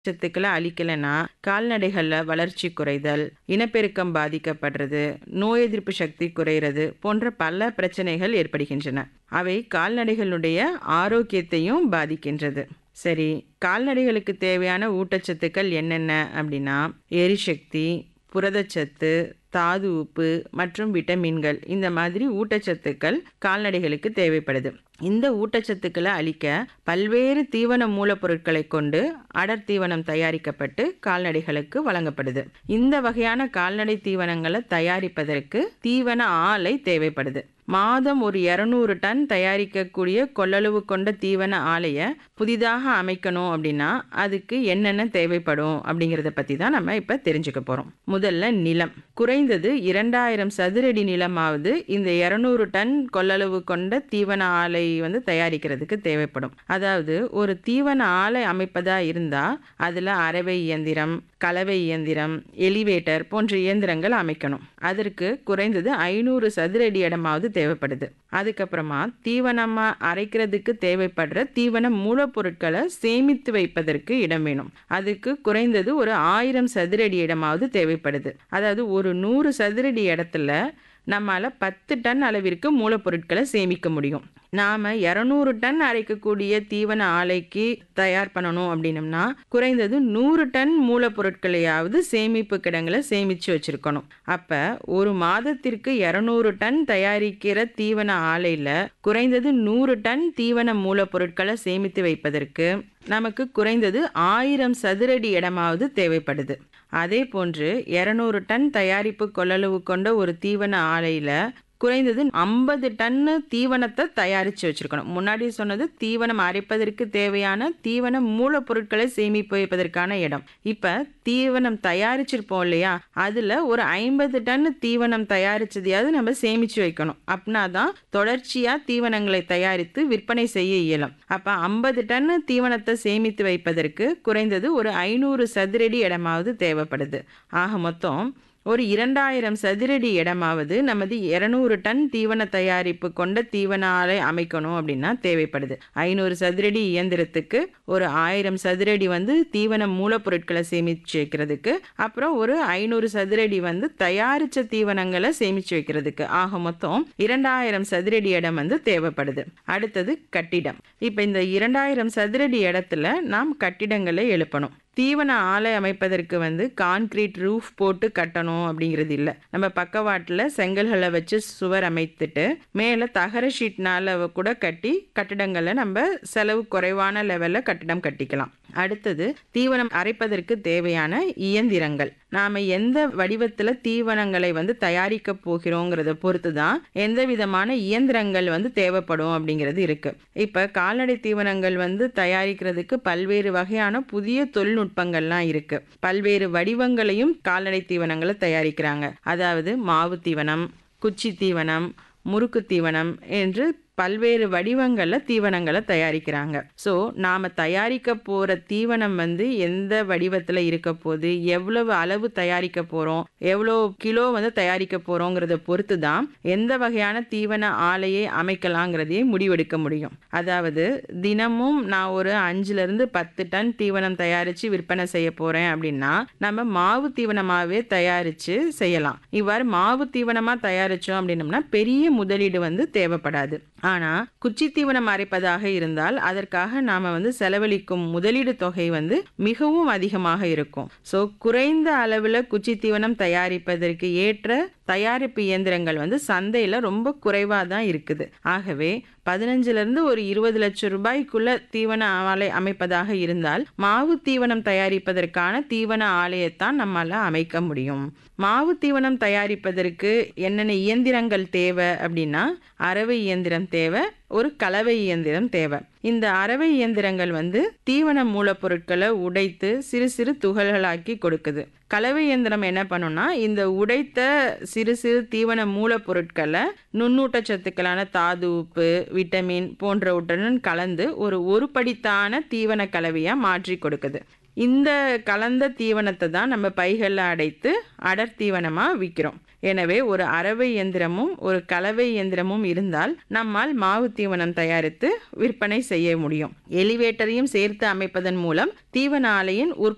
சத்துக்களை அளிக்கலைன்னா கால்நடைகள்ல வளர்ச்சி குறைதல் இனப்பெருக்கம் பாதிக்கப்படுறது நோய் எதிர்ப்பு சக்தி குறையிறது போன்ற பல பிரச்சனைகள் ஏற்படுகின்றன அவை கால்நடைகளுடைய ஆரோக்கியத்தையும் பாதிக்கின்றது சரி கால்நடைகளுக்கு தேவையான ஊட்டச்சத்துக்கள் என்னென்ன அப்படின்னா எரிசக்தி புரதச்சத்து தாது உப்பு மற்றும் விட்டமின்கள் இந்த மாதிரி ஊட்டச்சத்துக்கள் கால்நடைகளுக்கு தேவைப்படுது இந்த ஊட்டச்சத்துக்களை அளிக்க பல்வேறு தீவன மூலப்பொருட்களை கொண்டு அடர் தீவனம் தயாரிக்கப்பட்டு கால்நடைகளுக்கு வழங்கப்படுது இந்த வகையான கால்நடை தீவனங்களை தயாரிப்பதற்கு தீவன ஆலை தேவைப்படுது மாதம் ஒரு இரநூறு டன் தயாரிக்கக்கூடிய கொள்ளளவு கொண்ட தீவன ஆலையை புதிதாக அமைக்கணும் அப்படின்னா அதுக்கு என்னென்ன தேவைப்படும் அப்படிங்கிறத பற்றி தான் நம்ம இப்போ தெரிஞ்சுக்க போகிறோம் முதல்ல நிலம் குறைந்தது இரண்டாயிரம் சதுரடி நிலமாவது இந்த இரநூறு டன் கொள்ளளவு கொண்ட தீவன ஆலை வந்து தயாரிக்கிறதுக்கு தேவைப்படும் அதாவது ஒரு தீவன ஆலை அமைப்பதா இருந்தால் அதில் அரவை இயந்திரம் கலவை இயந்திரம் எலிவேட்டர் போன்ற இயந்திரங்கள் அமைக்கணும் அதற்கு குறைந்தது ஐநூறு சதுரடி இடமாவது தேவைப்படுது அதுக்கப்புறமா தீவனமாக அரைக்கிறதுக்கு தேவைப்படுற தீவன மூலப்பொருட்களை சேமித்து வைப்பதற்கு இடம் வேணும் அதுக்கு குறைந்தது ஒரு ஆயிரம் சதுரடி இடமாவது தேவைப்படுது அதாவது ஒரு நூறு சதுரடி இடத்துல நம்மால் பத்து டன் அளவிற்கு மூலப்பொருட்களை சேமிக்க முடியும் நாம் இரநூறு டன் அரைக்கக்கூடிய தீவன ஆலைக்கு தயார் பண்ணணும் அப்படின்னம்னா குறைந்தது நூறு டன் மூலப்பொருட்களையாவது சேமிப்பு கிடங்களை சேமித்து வச்சுருக்கணும் அப்போ ஒரு மாதத்திற்கு இரநூறு டன் தயாரிக்கிற தீவன ஆலையில் குறைந்தது நூறு டன் தீவன மூலப்பொருட்களை சேமித்து வைப்பதற்கு நமக்கு குறைந்தது ஆயிரம் சதுரடி இடமாவது தேவைப்படுது அதே போன்று இரநூறு டன் தயாரிப்பு கொள்ளளவு கொண்ட ஒரு தீவன ஆலையில் குறைந்தது ஐம்பது டன்னு தீவனத்தை தயாரித்து வச்சுருக்கணும் முன்னாடி சொன்னது தீவனம் அரைப்பதற்கு தேவையான தீவன மூலப்பொருட்களை சேமிப்பு வைப்பதற்கான இடம் இப்போ தீவனம் தயாரிச்சிருப்போம் இல்லையா அதில் ஒரு ஐம்பது டன்னு தீவனம் தயாரித்ததையாவது நம்ம சேமித்து வைக்கணும் அப்படின்னா தான் தொடர்ச்சியாக தீவனங்களை தயாரித்து விற்பனை செய்ய இயலும் அப்போ ஐம்பது டன்னு தீவனத்தை சேமித்து வைப்பதற்கு குறைந்தது ஒரு ஐநூறு சதுரடி இடமாவது தேவைப்படுது ஆக மொத்தம் ஒரு இரண்டாயிரம் சதுரடி இடமாவது நமது இரநூறு டன் தீவன தயாரிப்பு கொண்ட தீவன ஆலை அமைக்கணும் அப்படின்னா தேவைப்படுது ஐநூறு சதுரடி இயந்திரத்துக்கு ஒரு ஆயிரம் சதுரடி வந்து தீவன மூலப்பொருட்களை சேமித்து வைக்கிறதுக்கு அப்புறம் ஒரு ஐநூறு சதுரடி வந்து தயாரித்த தீவனங்களை சேமித்து வைக்கிறதுக்கு ஆக மொத்தம் இரண்டாயிரம் சதுரடி இடம் வந்து தேவைப்படுது அடுத்தது கட்டிடம் இப்போ இந்த இரண்டாயிரம் சதுரடி இடத்துல நாம் கட்டிடங்களை எழுப்பணும் தீவன ஆலை அமைப்பதற்கு வந்து கான்கிரீட் ரூஃப் போட்டு கட்டணும் அப்படிங்கிறது இல்லை நம்ம பக்கவாட்டில் செங்கல்களை வச்சு சுவர் அமைத்துட்டு மேலே தகர ஷீட்னால கூட கட்டி கட்டிடங்களை நம்ம செலவு குறைவான லெவலில் கட்டிடம் கட்டிக்கலாம் அடுத்தது தீவனம் அரைப்பதற்கு தேவையான இயந்திரங்கள் நாம் எந்த வடிவத்தில் தீவனங்களை வந்து தயாரிக்க போகிறோங்கிறத பொறுத்து தான் எந்த விதமான இயந்திரங்கள் வந்து தேவைப்படும் அப்படிங்கிறது இருக்குது இப்போ கால்நடை தீவனங்கள் வந்து தயாரிக்கிறதுக்கு பல்வேறு வகையான புதிய தொழில்நுட்பங்கள்லாம் இருக்குது பல்வேறு வடிவங்களையும் கால்நடை தீவனங்களை தயாரிக்கிறாங்க அதாவது மாவு தீவனம் குச்சி தீவனம் முறுக்கு தீவனம் என்று பல்வேறு வடிவங்களில் தீவனங்களை தயாரிக்கிறாங்க ஸோ நாம் தயாரிக்க போகிற தீவனம் வந்து எந்த வடிவத்தில் இருக்க போகுது எவ்வளவு அளவு தயாரிக்க போகிறோம் எவ்வளோ கிலோ வந்து தயாரிக்க போகிறோங்கிறத பொறுத்து தான் எந்த வகையான தீவன ஆலையை அமைக்கலாங்கிறதையே முடிவெடுக்க முடியும் அதாவது தினமும் நான் ஒரு அஞ்சுலேருந்து பத்து டன் தீவனம் தயாரித்து விற்பனை செய்ய போகிறேன் அப்படின்னா நம்ம மாவு தீவனமாகவே தயாரித்து செய்யலாம் இவ்வாறு மாவு தீவனமாக தயாரித்தோம் அப்படின்னம்னா பெரிய முதலீடு வந்து தேவைப்படாது ஆனால் குச்சி தீவனம் அரைப்பதாக இருந்தால் அதற்காக நாம் வந்து செலவழிக்கும் முதலீடு தொகை வந்து மிகவும் அதிகமாக இருக்கும் ஸோ குறைந்த அளவில் குச்சி தீவனம் தயாரிப்பதற்கு ஏற்ற தயாரிப்பு இயந்திரங்கள் வந்து சந்தையில் ரொம்ப குறைவாக தான் இருக்குது ஆகவே பதினஞ்சுலேருந்து ஒரு இருபது லட்சம் ரூபாய்க்குள்ள தீவன ஆலை அமைப்பதாக இருந்தால் மாவு தீவனம் தயாரிப்பதற்கான தீவன ஆலையைத்தான் நம்மளால் அமைக்க முடியும் மாவு தீவனம் தயாரிப்பதற்கு என்னென்ன இயந்திரங்கள் தேவை அப்படின்னா அரவை இயந்திரம் தேவை ஒரு கலவை இயந்திரம் தேவை இந்த அரவை இயந்திரங்கள் வந்து தீவன மூலப்பொருட்களை உடைத்து சிறு சிறு துகள்களாக்கி கொடுக்குது கலவை இயந்திரம் என்ன பண்ணுன்னா இந்த உடைத்த சிறு சிறு தீவன மூலப்பொருட்களை நுண்ணூட்டச்சத்துக்களான தாது உப்பு விட்டமின் போன்றவற்றுடன் கலந்து ஒரு ஒரு படித்தான தீவன கலவையாக மாற்றி கொடுக்குது இந்த கலந்த தீவனத்தை தான் நம்ம பைகளில் அடைத்து அடர் தீவனமாக விற்கிறோம் எனவே ஒரு அரவை இயந்திரமும் ஒரு கலவை இயந்திரமும் இருந்தால் நம்மால் மாவு தீவனம் தயாரித்து விற்பனை செய்ய முடியும் எலிவேட்டரையும் சேர்த்து அமைப்பதன் மூலம் தீவன ஆலையின் உற்பத்தி